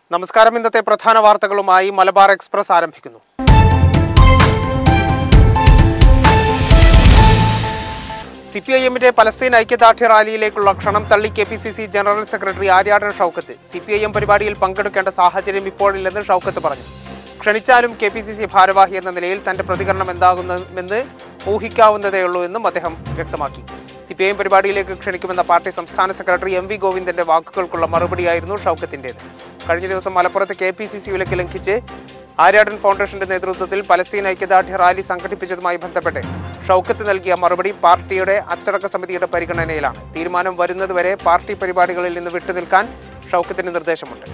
നമസ്കാരം ഇന്നത്തെ പ്രധാന വാർത്തകളുമായി മലബാർ എക്സ്പ്രസ് ആരംഭിക്കുന്നു സി പി ഐ എമ്മിന്റെ പലസ്തീൻ ഐക്യദാർഢ്യ റാലിയിലേക്കുള്ള ക്ഷണം തള്ളി K P C C general secretary Aryadan Shoukath C P I M പരിപാടിയിൽ പങ്കെടുക്കേണ്ട സാഹചര്യം ഇപ്പോഴില്ലെന്ന് ഷൗക്കത്ത് പറഞ്ഞു ക്ഷണിച്ചാലും കെ പി സി സി ഭാരവാഹി എന്ന നിലയിൽ തന്റെ പ്രതികരണം എന്താകുമെന്ന് ഊഹിക്കാവുന്നതേയുള്ളൂ എന്നും അദ്ദേഹം വ്യക്തമാക്കി സി പി ഐ എം പരിപാടിയിലേക്ക് ക്ഷണിക്കുമെന്ന പാർട്ടി സംസ്ഥാന സെക്രട്ടറി എം വി ഗോവിന്ദന്റെ വാക്കുകൾക്കുള്ള മറുപടിയായിരുന്നു ഷൗക്കത്തിന്റേത് കഴിഞ്ഞ ദിവസം മലപ്പുറത്ത് കെ പി സി സി വിലക്ക് ലംഘിച്ച് ആര്യാടൻ ഫൗണ്ടേഷന്റെ നേതൃത്വത്തിൽ പലസ്തീൻ ഐക്യദാർഢ്യ റാലി സംഘടിപ്പിച്ചതുമായി ബന്ധപ്പെട്ട് ഷൗക്കത്ത് നൽകിയ മറുപടി പാർട്ടിയുടെ അച്ചടക്ക സമിതിയുടെ പരിഗണനയിലാണ് തീരുമാനം വരുന്നതുവരെ പാർട്ടി പരിപാടികളിൽ നിന്ന് വിട്ടുനിൽക്കാൻ ഷൗക്കത്തിന് നിർദ്ദേശമുണ്ട്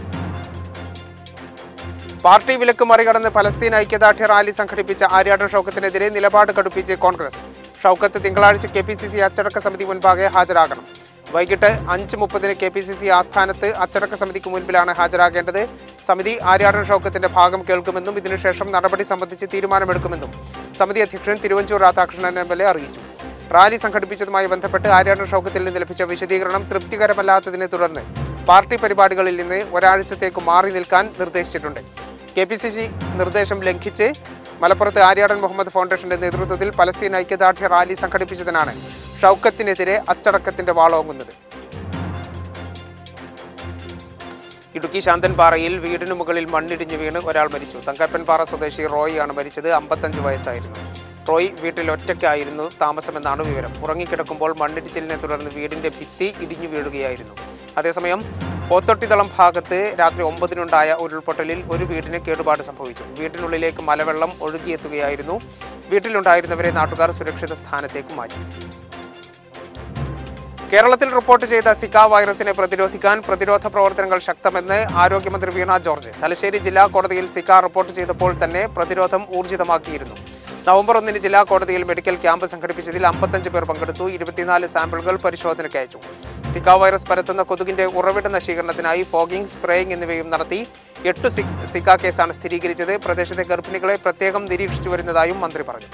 പാർട്ടി വിലക്ക് മറികടന്ന് പലസ്തീൻ ഐക്യദാർഢ്യ റാലി സംഘടിപ്പിച്ച ആര്യാടൻ ഷൗക്കത്തിനെതിരെ നിലപാട് കടുപ്പിച്ച് കോൺഗ്രസ് ഷൗക്കത്ത് തിങ്കളാഴ്ച കെ പി സി സി അച്ചടക്ക സമിതി മുൻപാകെ ഹാജരാകണം വൈകിട്ട് അഞ്ച് മുപ്പതിന് കെ പി സി സി ആസ്ഥാനത്ത് അച്ചടക്ക സമിതിക്ക് മുൻപിലാണ് ഹാജരാകേണ്ടത് സമിതി ആര്യാടൻ ഷൗക്കത്തിന്റെ ഭാഗം കേൾക്കുമെന്നും ഇതിനുശേഷം നടപടി സംബന്ധിച്ച് തീരുമാനമെടുക്കുമെന്നും സമിതി അധ്യക്ഷൻ Thiruvanchoor Radhakrishnan M L A അറിയിച്ചു റാലി സംഘടിപ്പിച്ചതുമായി ബന്ധപ്പെട്ട് ആര്യാടൻ ഷൗക്കത്തിൽ നിന്ന് ലഭിച്ച വിശദീകരണം തൃപ്തികരമല്ലാത്തതിനെ തുടർന്ന് പാർട്ടി പരിപാടികളിൽ നിന്ന് ഒരാഴ്ചത്തേക്ക് മാറി നിൽക്കാൻ നിർദ്ദേശിച്ചിട്ടുണ്ട് കെ പി സി സി നിർദ്ദേശം ലംഘിച്ച് മലപ്പുറത്ത് ആര്യാടൻ മുഹമ്മദ് ഫൗണ്ടേഷന്റെ നേതൃത്വത്തിൽ പലസ്തീൻ ഐക്യദാർഢ്യ റാലി സംഘടിപ്പിച്ചതിനാണ് ഷൗക്കത്തിനെതിരെ അച്ചടക്കത്തിന്റെ വാളോങ്ങുന്നത് ഇടുക്കി ശാന്തൻപാറയിൽ വീടിന് മുകളിൽ മണ്ണിടിഞ്ഞു വീണ് ഒരാൾ മരിച്ചു തങ്കപ്പൻപാറ സ്വദേശി റോയ് ആണ് മരിച്ചത് അമ്പത്തഞ്ച് വയസ്സായിരുന്നു റോയ് വീട്ടിൽ ഒറ്റയ്ക്കായിരുന്നു താമസമെന്നാണ് വിവരം ഉറങ്ങിക്കിടക്കുമ്പോൾ മണ്ണിടിച്ചിലിനെ തുടർന്ന് വീടിന്റെ ഭിത്തി ഇടിഞ്ഞു വീഴുകയായിരുന്നു അതേസമയം പോത്തൊട്ടിതളം ഭാഗത്ത് രാത്രി ഒമ്പതിനുണ്ടായ ഉരുൾപൊട്ടലിൽ ഒരു വീടിന് കേടുപാട് സംഭവിച്ചു വീട്ടിനുള്ളിലേക്ക് മലവെള്ളം ഒഴുകിയെത്തുകയായിരുന്നു വീട്ടിലുണ്ടായിരുന്നവരെ നാട്ടുകാർ സുരക്ഷിത സ്ഥാനത്തേക്ക് മാറ്റി കേരളത്തിൽ റിപ്പോർട്ട് ചെയ്ത സിക്ക വൈറസിനെ പ്രതിരോധിക്കാൻ പ്രതിരോധ പ്രവർത്തനങ്ങൾ ശക്തമെന്ന് ആരോഗ്യമന്ത്രി വീണ ജോർജ് തലശ്ശേരി ജില്ലാ കോടതിയിൽ സിക്ക റിപ്പോർട്ട് ചെയ്തപ്പോൾ തന്നെ പ്രതിരോധം ഊർജിതമാക്കിയിരുന്നു നവംബർ ഒന്നിന് ജില്ലാ കോടതിയിൽ മെഡിക്കൽ ക്യാമ്പ് സംഘടിപ്പിച്ചതിൽ അമ്പത്തഞ്ച് പേർ പങ്കെടുത്തു ഇരുപത്തിനാല് സാമ്പിളുകൾ പരിശോധനയ്ക്ക് അയച്ചു സിക്ക വൈറസ് പരത്തുന്ന കൊതുകിന്റെ ഉറവിട നശീകരണത്തിനായി ഫോഗിംഗ് സ്പ്രേയിംഗ് എന്നിവയും നടത്തി എട്ട് സി- സിക്ക കേസാണ് സ്ഥിരീകരിച്ചത് പ്രദേശത്തെ ഗർഭിണികളെ പ്രത്യേകം നിരീക്ഷിച്ചു വരുന്നതായും മന്ത്രി പറഞ്ഞു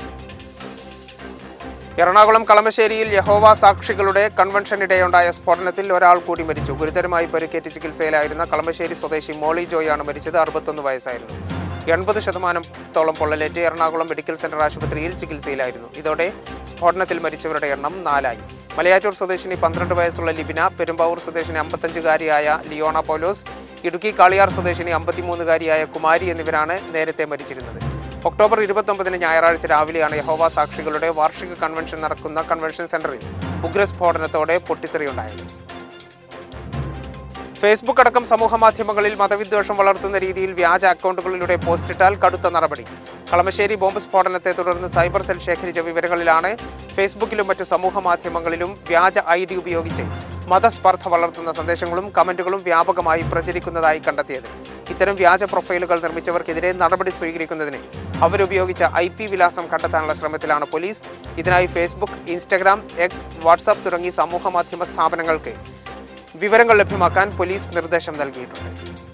എറണാകുളം കളമശ്ശേരിയിൽ യഹോവ സാക്ഷികളുടെ കൺവെൻഷനിടെയുണ്ടായ സ്ഫോടനത്തിൽ ഒരാൾ കൂടി മരിച്ചു ഗുരുതരമായി പരിക്കേറ്റ് ചികിത്സയിലായിരുന്ന കളമശ്ശേരി സ്വദേശി മോളി ജോയാണ് മരിച്ചത് അറുപത്തൊന്ന് വയസ്സായിരുന്നു എൺപത് ശതമാനത്തോളം പൊള്ളലേറ്റ് എറണാകുളം മെഡിക്കൽ സെന്റർ ആശുപത്രിയിൽ ചികിത്സയിലായിരുന്നു ഇതോടെ സ്ഫോടനത്തിൽ മരിച്ചവരുടെ എണ്ണം നാലായി മലയാറ്റൂർ സ്വദേശിനി പന്ത്രണ്ട് വയസ്സുള്ള ലിബിന പെരുമ്പാവൂർ സ്വദേശിനി അമ്പത്തഞ്ചുകാരിയായ ലിയോണ പൗലോസ് ഇടുക്കി കാളിയാർ സ്വദേശിനി അമ്പത്തിമൂന്നുകാരിയായ കുമാരി എന്നിവരാണ് നേരത്തെ മരിച്ചിരുന്നത് ഒക്ടോബർ ഇരുപത്തൊമ്പതിന് ഞായറാഴ്ച രാവിലെയാണ് യഹോവ സാക്ഷികളുടെ വാർഷിക കൺവെൻഷൻ നടക്കുന്ന കൺവെൻഷൻ സെന്ററിൽ ഉഗ്രസ്ഫോടനത്തോടെ പൊട്ടിത്തെറിയുണ്ടായത് ഫേസ്ബുക്ക് അടക്കം സമൂഹ മാധ്യമങ്ങളിൽ മതവിദ്വേഷം വളർത്തുന്ന രീതിയിൽ വ്യാജ അക്കൗണ്ടുകളിലൂടെ പോസ്റ്റിട്ടാൽ കടുത്ത നടപടി കളമശ്ശേരി ബോംബ് സ്ഫോടനത്തെ തുടർന്ന് സൈബർ സെൽ ശേഖരിച്ച വിവരങ്ങളിലാണ് ഫേസ്ബുക്കിലും മറ്റു സമൂഹ മാധ്യമങ്ങളിലും വ്യാജ ഐ ഡി ഉപയോഗിച്ച് മതസ്പർദ്ധ വളർത്തുന്ന സന്ദേശങ്ങളും കമന്റുകളും വ്യാപകമായി പ്രചരിക്കുന്നതായി കണ്ടെത്തിയത് ഇത്തരം വ്യാജ പ്രൊഫൈലുകൾ നിർമ്മിച്ചവർക്കെതിരെ നടപടി സ്വീകരിക്കുന്നതിന് അവരുപയോഗിച്ച ഐ പി വിലാസം കണ്ടെത്താനുള്ള ശ്രമത്തിലാണ് പോലീസ് ഇതിനായി ഫേസ്ബുക്ക് ഇൻസ്റ്റഗ്രാം എക്സ് വാട്സാപ്പ് തുടങ്ങി സമൂഹ മാധ്യമ സ്ഥാപനങ്ങൾക്ക് വിവരങ്ങൾ ലഭ്യമാക്കാൻ പോലീസ് നിർദ്ദേശം നൽകിയിട്ടുണ്ട്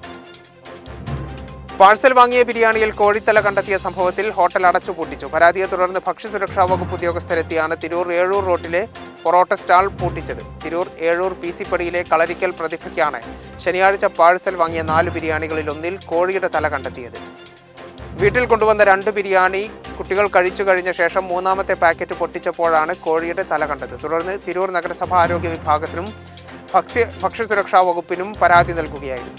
പാഴ്സൽ വാങ്ങിയ ബിരിയാണിയിൽ കോഴിത്തല കണ്ടെത്തിയ സംഭവത്തിൽ ഹോട്ടൽ അടച്ചുപൂട്ടിച്ചു പരാതിയെ തുടർന്ന് ഭക്ഷ്യസുരക്ഷാ വകുപ്പ് ഉദ്യോഗസ്ഥരെത്തിയാണ് തിരൂർ ഏഴൂർ റോട്ടിലെ പൊറോട്ട സ്റ്റാൾ പൂട്ടിച്ചത് തിരൂർ ഏഴൂർ പി സി പടിയിലെ കളരിക്കൽ പ്രതിഭയ്ക്കാണ് ശനിയാഴ്ച പാഴ്സൽ വാങ്ങിയ നാല് ബിരിയാണികളിൽ ഒന്നിൽ കോഴിയുടെ തല കണ്ടെത്തിയത് വീട്ടിൽ കൊണ്ടുവന്ന രണ്ട് ബിരിയാണി കുട്ടികൾ കഴിച്ചു കഴിഞ്ഞ ശേഷം മൂന്നാമത്തെ പാക്കറ്റ് പൊട്ടിച്ചപ്പോഴാണ് കോഴിയുടെ തല കണ്ടത് തുടർന്ന് തിരൂർ നഗരസഭ ആരോഗ്യ വിഭാഗത്തിനും ഭക്ഷ്യ ഭക്ഷ്യസുരക്ഷാ വകുപ്പിനും പരാതി നൽകുകയായിരുന്നു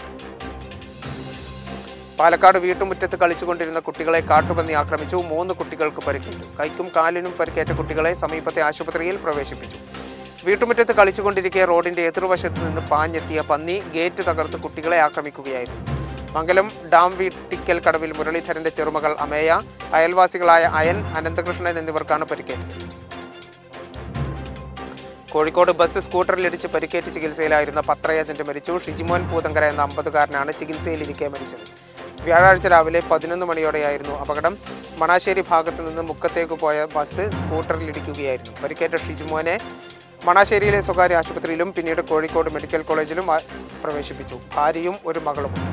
പാലക്കാട് വീട്ടുമുറ്റത്ത് കളിച്ചുകൊണ്ടിരുന്ന കുട്ടികളെ കാട്ടുപന്നി ആക്രമിച്ചു മൂന്ന് കുട്ടികൾക്ക് പരിക്കേറ്റു കൈക്കും കാലിനും പരിക്കേറ്റ കുട്ടികളെ സമീപത്തെ ആശുപത്രിയിൽ പ്രവേശിപ്പിച്ചു വീട്ടുമുറ്റത്ത് കളിച്ചുകൊണ്ടിരിക്കെ റോഡിന്റെ എതിർവശത്ത് നിന്ന് പാഞ്ഞെത്തിയ പന്നി ഗേറ്റ് തകർത്ത് കുട്ടികളെ ആക്രമിക്കുകയായിരുന്നു മംഗലം ഡാം വീട്ടിക്കൽ കടവിൽ മുരളീധരന്റെ ചെറുമകൾ അമേയ അയൽവാസികളായ അയൻ അനന്തകൃഷ്ണൻ എന്നിവർക്കാണ് പരിക്കേറ്റത് കോഴിക്കോട് ബസ് സ്കൂട്ടറിലിടിച്ച് പരിക്കേറ്റ് ചികിത്സയിലായിരുന്ന പത്ര ഏജന്റ് മരിച്ചു ഷിജിമോൻ പൂതങ്കര എന്ന അമ്പതുകാരനാണ് ചികിത്സയിലിരിക്കെ മരിച്ചത് വ്യാഴാഴ്ച രാവിലെ പതിനൊന്ന് മണിയോടെയായിരുന്നു അപകടം മണാശ്ശേരി ഭാഗത്ത് നിന്ന് മുക്കത്തേക്ക് പോയ ബസ് സ്കൂട്ടറിലിടിക്കുകയായിരുന്നു പരിക്കേറ്റ ഷിജിമോനെ മണാശ്ശേരിയിലെ സ്വകാര്യ ആശുപത്രിയിലും പിന്നീട് കോഴിക്കോട് മെഡിക്കൽ കോളേജിലും ആ- പ്രവേശിപ്പിച്ചു ഭാര്യയും ഒരു മകളുമുണ്ട്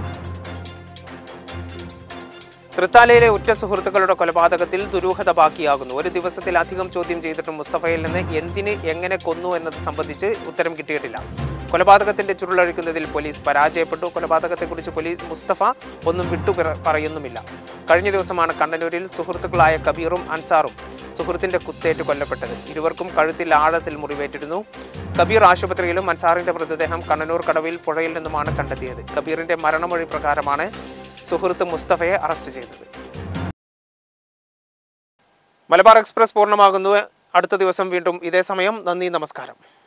തൃത്താലയിലെ ഉറ്റ സുഹൃത്തുക്കളുടെ കൊലപാതകത്തിൽ ദുരൂഹത ബാക്കിയാകുന്നു ഒരു ദിവസത്തിലധികം ചോദ്യം ചെയ്തിട്ടും മുസ്തഫയിൽ നിന്ന് എന്തിന് എങ്ങനെ കൊന്നു എന്നത് സംബന്ധിച്ച് ഉത്തരം കിട്ടിയിട്ടില്ല കൊലപാതകത്തിന്റെ ചുരുളഴിക്കുന്നതിൽ പോലീസ് പരാജയപ്പെട്ടു കൊലപാതകത്തെക്കുറിച്ച് പോലീസ് മുസ്തഫ ഒന്നും വിട്ടു പിറ- പറയുന്നുമില്ല കഴിഞ്ഞ ദിവസമാണ് കണ്ണനൂരിൽ സുഹൃത്തുക്കളായ കബീറും അൻസാറും സുഹൃത്തിന്റെ കുത്തേറ്റ് കൊല്ലപ്പെട്ടത് ഇരുവർക്കും കഴുത്തിൽ ആഴത്തിൽ മുറിവേറ്റിരുന്നു കബീർ ആശുപത്രിയിലും അൻസാറിന്റെ മൃതദേഹം കണ്ണനൂർ കടവിൽ പുഴയിൽ നിന്നുമാണ് കണ്ടെത്തിയത് കബീറിന്റെ മരണമൊഴി പ്രകാരമാണ് സുഹൃത്ത് മുസ്തഫയെ അറസ്റ്റ് ചെയ്തത് മലബാർ എക്സ്പ്രസ് പൂർണ്ണമാകുന്നു അടുത്ത ദിവസം വീണ്ടും ഇതേ സമയം നന്ദി നമസ്കാരം